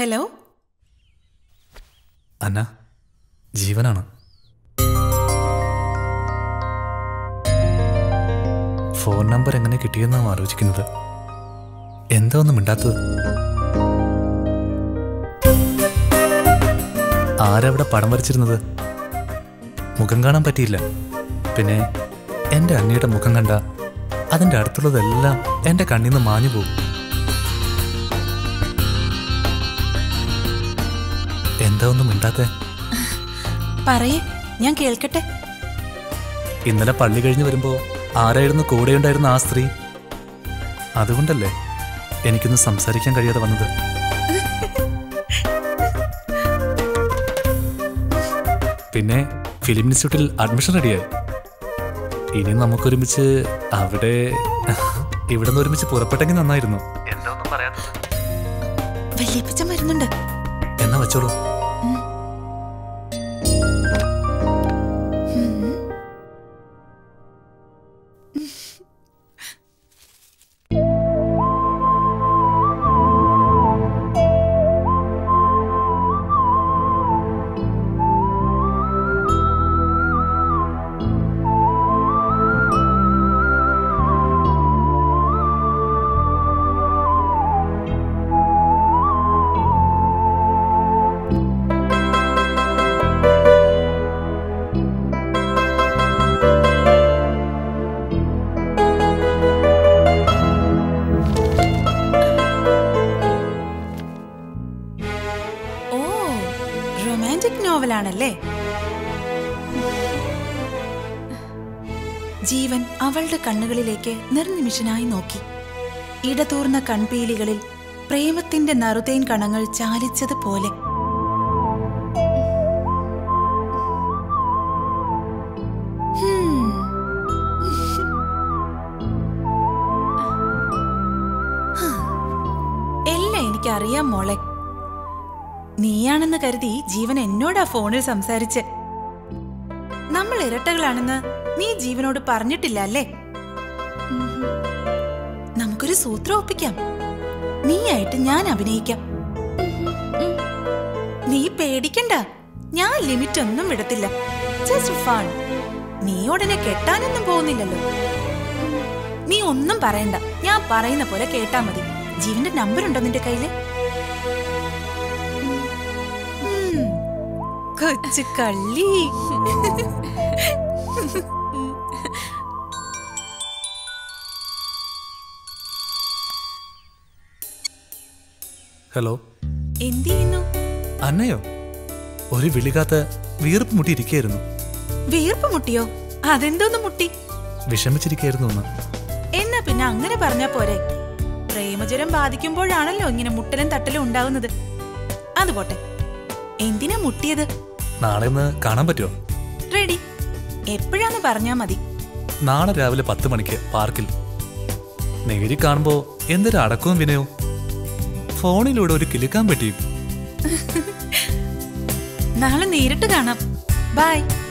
Hello അന്ന ജീവനാണ് phone number എങ്ങനെ കിട്ടിയെന്നാണ് ആലോചിക്കുന്നത് എന്താ ഒന്നും മിണ്ടാത്തത് ആരവിടെ പടം വരച്ചിരുന്നത് മുഖം കാണാൻ പറ്റിയില്ല പിന്നെ എൻ്റെ അന്നയുടെ മുഖം കണ്ട അതിൻ്റെ അടുത്തുള്ളതെല്ലാം എൻ്റെ കണ്ണിൽ നിന്ന് മാഞ്ഞു പോകും എന്താ ഒന്നും മിണ്ടാത്തേ പറയേ ഞാൻ കേൾക്കട്ടെ ഇന്നലെ പള്ളി കഴിഞ്ഞ് വരുമ്പോ ആരായിരുന്നു കൂടെയുണ്ടായിരുന്ന ആ സ്ത്രീ അതുകൊണ്ടല്ലേ എനിക്കൊന്ന് സംസാരിക്കാൻ കഴിയാതെ വന്നത് പിന്നെ ഫിലിം ഇൻസ്റ്റിറ്റ്യൂട്ടിൽ അഡ്മിഷൻ റെഡിയായി ഇനി നമുക്കൊരുമിച്ച് അവിടെ ഇവിടെ നിന്ന് ഒരുമിച്ച് പുറപ്പെട്ടെങ്കിൽ നന്നായിരുന്നു എന്താ ഒന്നും പറയാത്തത് വല്യപ്പച്ചൻ വരുന്നുണ്ട് എന്നാ വെച്ചോളൂ ഓ റൊമാൻറ്റിക് നോവലാണല്ലേ ജീവൻ അവളുടെ കണ്ണുകളിലേക്ക് നിർനിമിഷനായി നോക്കി ഇടതൂർന്ന കൺപീലികളിൽ പ്രേമത്തിന്റെ നറുതേൻ കണങ്ങൾ ചാലിച്ചതുപോലെ ഹും. ഹാ. എല്ലാം എനിക്കറിയാം മോളെ നീയാണെന്ന് കരുതി ജീവൻ എന്നോടാ ഫോണിൽ സംസാരിച്ച് നമ്മൾ ഇരട്ടകളാണെന്ന് നീ ജീവനോട് പറഞ്ഞിട്ടില്ല അല്ലേ ഉം. നമുക്കൊരു സൂത്രം ഒപ്പിക്കാം നീയായിട്ട് ഞാൻ അഭിനയിക്കാം ഉം. നീ പേടിക്കണ്ട ഞാൻ ലിമിറ്റ് ഒന്നും വിടത്തില്ല ജസ്റ്റ് ഫൺ നീ ഉടനെ കെട്ടാനൊന്നും പോകുന്നില്ലല്ലോ ഉം. നീ ഒന്നും പറയണ്ട ഞാൻ പറയുന്ന പോലെ കേട്ടാ മതി ജീവന്റെ നമ്പർ ഉണ്ടോ നിന്റെ കയ്യില് ഉം. കൊച്ചു കള്ളി ഹലോ എന്ത് ചെയ്യുന്നു അന്നയോ ഒരു വിളികാത്ത വീർപ്പ് മുട്ടിയിരിക്കുകയായിരുന്നു വീർപ്പ് മുട്ടിയോ അതെന്തോന്ന് മുട്ടി വിഷമിച്ചിരിക്കുകയായിരുന്നു ഒന്ന് എന്നാ പിന്നെ അങ്ങനെ പറഞ്ഞാ പോരെ പ്രേമജ്വരം ബാധിക്കുമ്പോഴാണല്ലോ ഇങ്ങനെ മുട്ടലും തട്ടലും ഉണ്ടാവുന്നത് അത് പോട്ടെ എന്തിനാ മുട്ടിയത് നാളെ ഒന്ന് കാണാൻ പറ്റുമോ റെഡി എപ്പോഴാന്ന് പറഞ്ഞാ മതി നാളെ രാവിലെ പത്ത് മണിക്ക് പാർക്കിൽ നേരി കാണുമ്പോ എന്തൊരു അടക്കവും വിനയോ ഫോണിലൂടെ ഒരു കിലുക്കാൻ പറ്റിയും നാളെ നേരിട്ട് കാണാം ബൈ